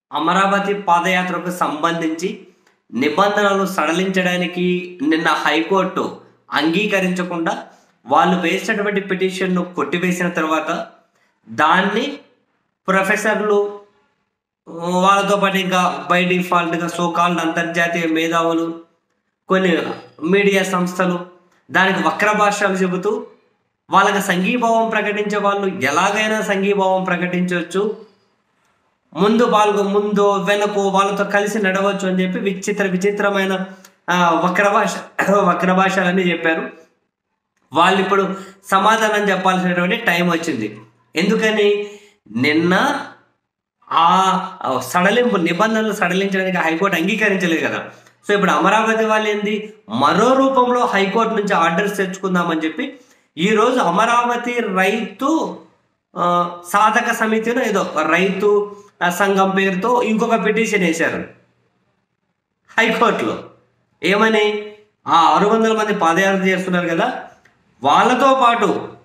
అమరావతి పాదయాత్రకు సంబంధించి నిబంధనలు సడలించడానికి నిన్న హైకోర్టు అంగీకరించకుండా వాళ్ళు వేసినటువంటి పిటిషన్ను కొట్టివేసిన తర్వాత దాన్ని ప్రొఫెసర్లు వాళ్ళతో పాటు ఇంకా బై డిఫాల్ట్గా సోకాల్డ్ అంతర్జాతీయ మేధావులు కొన్ని మీడియా సంస్థలు దానికి వక్ర భాషలు చెబుతూ వాళ్ళకి సంఘీభావం ప్రకటించే వాళ్ళు ఎలాగైనా సంఘీభావం ప్రకటించవచ్చు ముందు పాల్గొ ముందు వెనక వాళ్ళతో కలిసి నడవచ్చు అని చెప్పి విచిత్ర విచిత్రమైన ఆ, వక్ర భాష వక్ర భాషలన్నీ చెప్పారు వాళ్ళు ఇప్పుడు సమాధానం చెప్పాల్సినటువంటి టైం వచ్చింది ఎందుకని నిన్న ఆ సడలింపు నిబంధనలు సడలించడానికి హైకోర్టు అంగీకరించలేదు కదా సో ఇప్పుడు అమరావతి వాళ్ళు ఏంది మరో రూపంలో హైకోర్టు నుంచి ఆర్డర్స్ తెచ్చుకుందామని చెప్పి ఈరోజు అమరావతి రైతు ఆ, సాధక సమితిలో ఏదో రైతు ఆ, సంఘం పేరుతో ఇంకొక పిటిషన్ వేశారు హైకోర్టులో ఏమని ఆ ఆరు వందల మంది పాదయాత్ర చేస్తున్నారు కదా వాళ్ళతో పాటు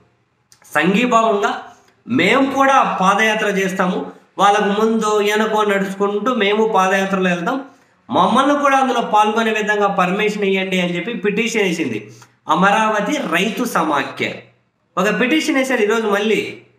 సంఘీభావంగా మేము కూడా పాదయాత్ర చేస్తాము వాళ్ళకు ముందు వెనకో నడుచుకుంటూ మేము పాదయాత్రలో వెళ్తాం మమ్మల్ని కూడా అందులో పాల్గొనే విధంగా పర్మిషన్ ఇవ్వండి అని చెప్పి పిటిషన్ వేసింది అమరావతి రైతు సమాఖ్య ఒక పిటిషన్ వేశారు ఈరోజు మళ్ళీ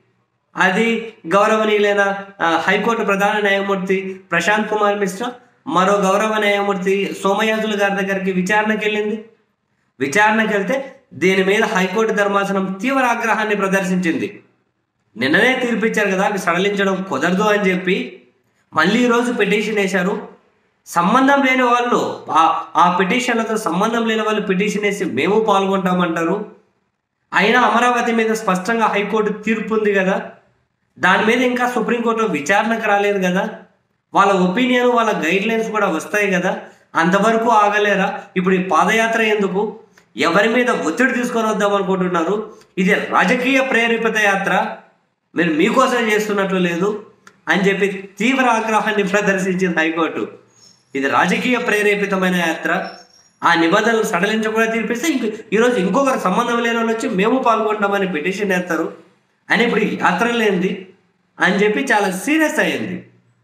అది గౌరవనీయులైన ఆ, హైకోర్టు ప్రధాన న్యాయమూర్తి ప్రశాంత్ కుమార్ మిశ్రా మరో గౌరవ న్యాయమూర్తి సోమయాజులు గారి దగ్గరికి విచారణకి వెళ్ళింది విచారణకి వెళ్తే దీని మీద హైకోర్టు ధర్మాసనం తీవ్ర ఆగ్రహాన్ని ప్రదర్శించింది నిన్ననే తీర్పిచ్చారు కదా అవి సడలించడం కుదరదు అని చెప్పి మళ్ళీ ఈరోజు పిటిషన్ వేశారు సంబంధం లేని వాళ్ళు ఆ ఆ పిటిషన్లతో సంబంధం లేని వాళ్ళు పిటిషన్ వేసి మేము పాల్గొంటామంటారు అయినా అమరావతి మీద స్పష్టంగా హైకోర్టు తీర్పు ఉంది కదా దాని మీద ఇంకా సుప్రీంకోర్టు విచారణకు రాలేదు కదా వాళ్ళ ఒపీనియన్ వాళ్ళ గైడ్ లైన్స్ కూడా వస్తాయి కదా అంతవరకు ఆగలేరా ఇప్పుడు ఈ పాదయాత్ర ఎందుకు ఎవరి మీద ఒత్తిడి తీసుకొని వద్దాం అనుకుంటున్నారు ఇది రాజకీయ ప్రేరేపిత యాత్ర మీరు మీకోసం చేస్తున్నట్లు లేదు అని చెప్పి తీవ్ర ఆగ్రహాన్ని ప్రదర్శించింది హైకోర్టు ఇది రాజకీయ ప్రేరేపితమైన యాత్ర ఆ నిబంధనలు సడలించకుండా తీర్పిస్తే ఇంక ఈరోజు ఇంకొకరు సంబంధం లేని వాళ్ళు వచ్చి మేము పాల్గొంటామని పిటిషన్ వేస్తారు అని ఇప్పుడు ఈ యాత్ర లేనిది అని చెప్పి చాలా సీరియస్ అయ్యింది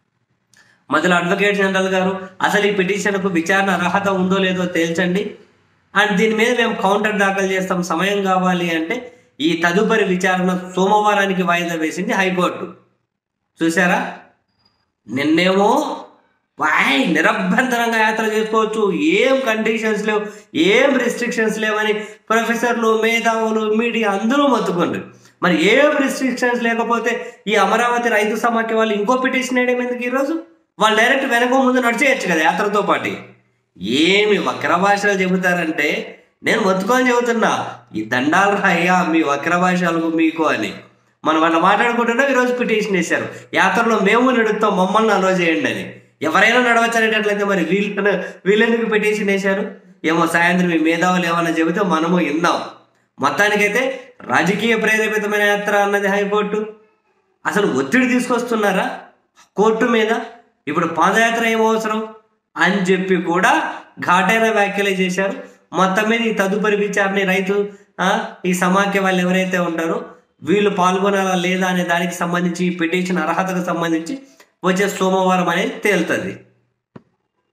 మొదలు అడ్వకేట్ జనరల్ గారు అసలు ఈ పిటిషన్కు విచారణ అర్హత ఉందో లేదో తేల్చండి అండ్ దీని మీద మేము కౌంటర్ దాఖలు చేస్తాం సమయం కావాలి అంటే ఈ తదుపరి విచారణ సోమవారానికి వాయిదా వేసింది హైకోర్టు చూసారా నిన్నేమో వాయ్ నిరభ్యంతరంగా యాత్ర చేసుకోవచ్చు ఏం కండిషన్స్ లేవు ఏం రెస్ట్రిక్షన్స్ లేవని ప్రొఫెసర్లు మేధావులు మీడియా అందరూ మొత్తుకోండి మరి ఏం రెస్ట్రిక్షన్స్ లేకపోతే ఈ అమరావతి రైతు సమాఖ్య వాళ్ళు ఇంకో పిటిషన్ వేయడం ఎందుకు ఈరోజు వాళ్ళు డైరెక్ట్ వెనక ముందు నడిచేయచ్చు కదా యాత్రతో పాటు ఏమి వక్ర భాషలు చెబుతారంటే నేను మొత్తుకొని చెబుతున్నా ఈ దండాలు అయ్యా మీ వక్ర భాషలకు మీకు అని మనం అట్లా మాట్లాడుకుంటున్నాం ఈరోజు పిటిషన్ వేశారు యాత్రలో మేము నడుస్తాం మమ్మల్ని అలో చేయండి అని ఎవరైనా నడవచ్చు అనేటట్లయితే మరి వీళ్ళు వీళ్ళెందుకు పిటిషన్ వేశారు ఏమో సాయంత్రం మీ మేధావులు ఏమన్నా చెబితే మనము విన్నాం మొత్తానికైతే రాజకీయ ప్రేరేపితమైన యాత్ర అన్నది హైకోర్టు అసలు ఒత్తిడి తీసుకొస్తున్నారా కోర్టు మీద ఇప్పుడు పాదయాత్ర ఏం అవసరం అని చెప్పి కూడా ఘాటైన వ్యాఖ్యలే చేశారు మొత్తం మీద ఈ తదుపరి విచారణ ఈ రైతు ఆ, ఈ సమాఖ్య వాళ్ళు ఎవరైతే ఉంటారో వీళ్ళు పాల్గొనాలా లేదా అనే దానికి సంబంధించి ఈ పిటిషన్ అర్హతకు సంబంధించి వచ్చే సోమవారం అనేది తేలుతుంది